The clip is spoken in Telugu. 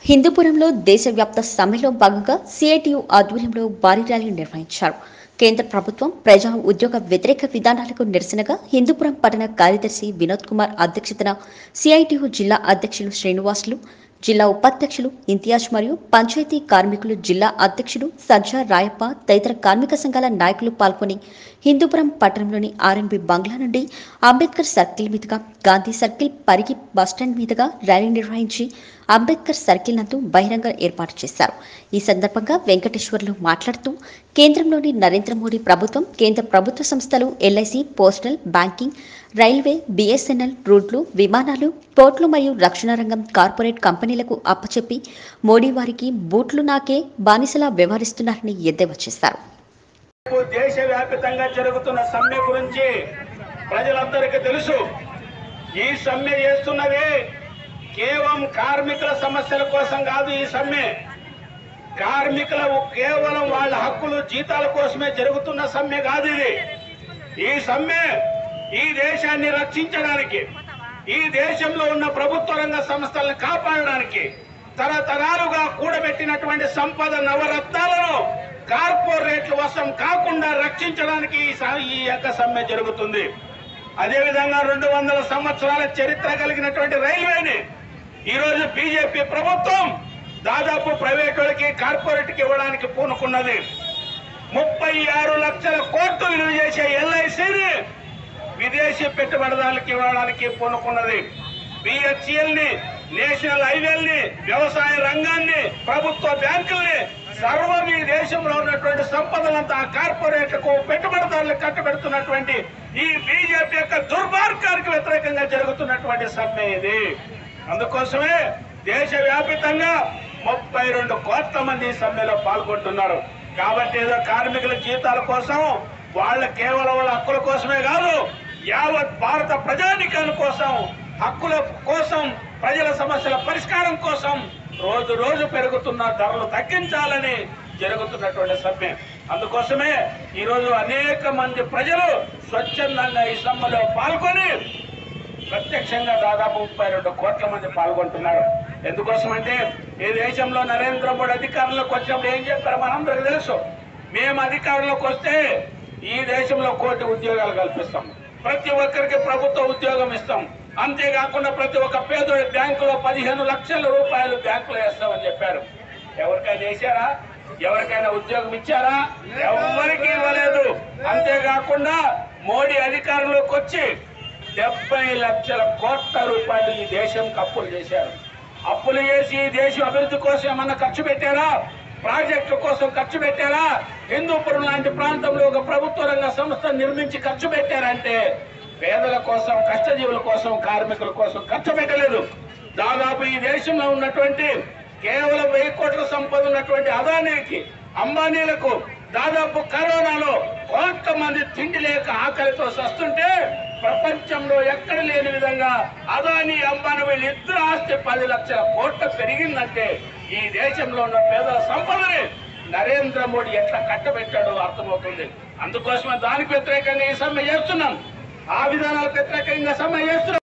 హిందూపురంలో దేశవ్యాప్త సమ్మెలో భాగంగా సిఐటియు ఆధ్వర్యంలో భారీ ర్యాలీ నిర్వహించారు కేంద్ర ప్రభుత్వం ప్రజా ఉద్యోగ వ్యతిరేక విధానాలకు నిరసనగా హిందూపురం పట్టణ కార్యదర్శి వినోద్ కుమార్ అధ్యక్షతన సిఐటియు జిల్లా అధ్యక్షులు శ్రీనివాసులు జిల్లా ఉపాధ్యక్షులు ఇంతియాజ్ మరియు పంచాయతీ కార్మికులు జిల్లా అధ్యక్షుడు సజ్జా రాయప్ప తదితర కార్మిక సంఘాల నాయకులు పాల్గొని హిందూపురం పట్టణంలోని ఆర్ఎన్బి బంగ్లా నుండి అంబేద్కర్ సర్కిల్ మీదుగా గాంధీ సర్కిల్ పరిగి బస్టాండ్ మీదుగా ర్యాలీ నిర్వహించి అంబేద్కర్ సర్కిల్ నందు బహిరంగ ఏర్పాటు చేశారు ఈ సందర్భంగా వెంకటేశ్వర్లు మాట్లాడుతూ కేంద్రంలోని నరేంద్ర మోడీ ప్రభుత్వం కేంద్ర ప్రభుత్వ సంస్థలు LIC postal banking railway BSNL రోడ్లు విమానాలు పోర్ట్లు మరియు రక్షణ రంగం కార్పొరేట్ కంపెనీలకు అప్పచెప్పి మోడీ వారికి బూట్లు నాకే బానిసలా వ్యవహరిస్తున్నారని ఎద్దేవా చేశారు దేశవ్యాప్తంగా జరుగుతున్న సమ్మె గురించి ప్రజలందరికీ తెలుసు ఈ సమ్మె చేస్తున్నది కేవలం కార్మికుల సమస్యల కోసం కాదు ఈ సమ్మె కార్మికుల కేవలం వాళ్ళ హక్కులు జీతాల కోసమే జరుగుతున్న సమ్మె కాదు ఇది ఈ సమ్మె ఈ దేశాన్ని రక్షించడానికి ఈ దేశంలో ఉన్న ప్రభుత్వ రంగ సంస్థలను కాపాడడానికి తరతరాలుగా కూడబెట్టినటువంటి సంపద నవరత్నాలను కార్పొరేట్ల వశం కాకుండా రక్షించడానికి ఈ స- ఈ యొక్క సమ్మె జరుగుతుంది అదేవిధంగా రెండు వందల సంవత్సరాల చరిత్ర కలిగినటువంటి రైల్వేని ఈ రోజు బీజేపీ ప్రభుత్వం దాదాపు ప్రైవేట్ వాళ్ళకి కార్పొరేట్కి ఇవ్వడానికి పూనుకున్నది ముప్పై ఆరు లక్షల కోట్లు విలువ చేసే ఎల్ఐసిని విదేశీ పెట్టుబడిదారులకు ఇవ్వడానికి పూనుకున్నది బిహెచ్ఎల్ ని నేషనల్ హైవేల్ని వ్యవసాయ రంగాన్ని ప్రభుత్వ బ్యాంకుల్ని సర్వం ఈ దేశంలో ఉన్నటువంటి సంపదలంతా ఆ కార్పొరేట్లకు పెట్టుబడిదారులకు కట్టబెడుతున్నటువంటి ఈ బీజేపీ యొక్క దుర్మార్గానికి వ్యతిరేకంగా జరుగుతున్నటువంటి సమ్మె ఇది అందుకోసమే దేశవ్యాపితంగా ముప్పై రెండు కోట్ల మంది ఈ సమ్మెలో పాల్గొంటున్నారు కాబట్టి ఏదో కార్మికుల జీతాల కోసం వాళ్ళ కేవలం వాళ్ళ హక్కుల కోసమే కాదు యావత్ భారత ప్రజానికాల కోసం హక్కుల కోసం ప్రజల సమస్యల పరిష్కారం కోసం రోజు రోజు పెరుగుతున్న ధరలు తగ్గించాలని జరుగుతున్నటువంటి సమ్మె అందుకోసమే ఈ రోజు అనేక మంది ప్రజలు స్వచ్ఛందంగా ఈ సమ్మెలో పాల్గొని ప్రత్యక్షంగా దాదాపు ముప్పై రెండు కోట్ల మంది పాల్గొంటున్నారు ఎందుకోసం అంటే ఈ దేశంలో నరేంద్ర మోడీ అధికారంలోకి వచ్చినప్పుడు ఏం చెప్పారు మనందరికి తెలుసు మేము అధికారంలోకి వస్తే ఈ దేశంలో కోటి ఉద్యోగాలు కల్పిస్తాం ప్రతి ఒక్కరికి ప్రభుత్వ ఉద్యోగం ఇస్తాం అంతేకాకుండా ప్రతి ఒక్క పేదోడి బ్యాంకులో పదిహేను లక్షల రూపాయలు బ్యాంకులో వేస్తామని చెప్పారు ఎవరికైనా వేశారా ఎవరికైనా ఉద్యోగం ఇచ్చారా ఎవరికి ఇవ్వలేదు అంతేకాకుండా మోడీ అధికారంలోకి వచ్చి డెబ్బై లక్షల కోట్ల రూపాయలు ఈ దేశం అప్పులు చేశారు అప్పులు చేసి ఈ దేశం అభివృద్ధి కోసం ఏమన్నా ఖర్చు పెట్టారా ప్రాజెక్టుల కోసం ఖర్చు పెట్టారా హిందూపురం లాంటి ప్రాంతంలో ఒక ప్రభుత్వ రంగ సంస్థ నిర్మించి ఖర్చు పెట్టారంటే పేదల కోసం కష్టజీవుల కోసం కార్మికుల కోసం ఖర్చు పెట్టలేదు దాదాపు ఈ దేశంలో ఉన్నటువంటి కేవలం వెయ్యి కోట్ల సంపద ఉన్నటువంటి అదానీకి అంబానీలకు దాదాపు కరోనాలో కోట్ల మంది తిండి లేక ఆకలితో సస్తుంటే ప్రపంచంలో ఎక్కడ లేని విధంగా అదాని అంబానీ వీళ్ళు ఇద్దరు ఆస్తి పది లక్షల కోట్ల పెరిగిందంటే ఈ దేశంలో ఉన్న పేదల సంపదని నరేంద్ర మోడీ ఎట్లా కట్టబెట్టాడో అర్థమవుతుంది అందుకోసమే దానికి వ్యతిరేకంగా ఈ సమ్మె చేస్తున్నాం ఆ విధానాలకు వ్యతిరేకంగా సమ్మె చేస్తున్నాం